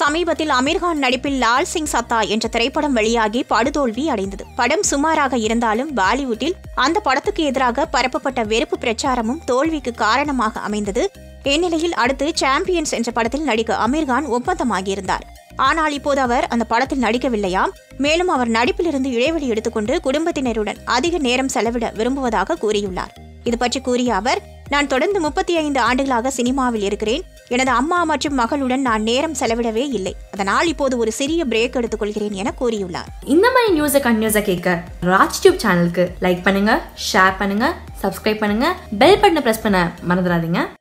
சமீபத்தில் அமீர்கான் நடிப்பில் லால் சிங் சத்தா என்ற திரைப்படம் வெளியாகி படுதோல்வி அடைந்தது படம் சுமாராக இருந்தாலும் பாலிவுட்டில் அந்த படத்துக்கு எதிராக பரப்பப்பட்ட வெறுப்பு பிரச்சாரமும் தோல்விக்கு காரணமாக அமைந்தது இந்நிலையில் அடுத்து சாம்பியன்ஸ் என்ற படத்தில் நடிக்க அமீர்கான் ஒப்பந்தமாகியிருந்தார் ஆனால் இப்போது அவர் அந்த படத்தில் நடிக்கவில்லையாம் மேலும் அவர் நடிப்பிலிருந்து இடைவெளி எடுத்துக்கொண்டு குடும்பத்தினருடன் அதிக நேரம் செலவிட விரும்புவதாக கூறியுள்ளார் இது பற்றி கூறிய அவர் நான் தொடர்ந்து முப்பத்தி ஐந்து ஆண்டுகளாக சினிமாவில் இருக்கிறேன் எனது அம்மா மற்றும் மகளுடன் நான் நேரம் செலவிடவே இல்லை அதனால் இப்போது ஒரு சிறிய பிரேக் எடுத்துக்கொள்கிறேன் என கூறியுள்ளார் இந்த மாதிரி நியூஸை கண்டினியூஸாக கேட்க ராஜ் டியூப் சேனலுக்கு லைக் பண்ணுங்க ஷேர் பண்ணுங்க சப்ஸ்கிரைப் பண்ணுங்க பெல் பட்டனை ப்ரெஸ் பண்ண மறந்துடாதீங்க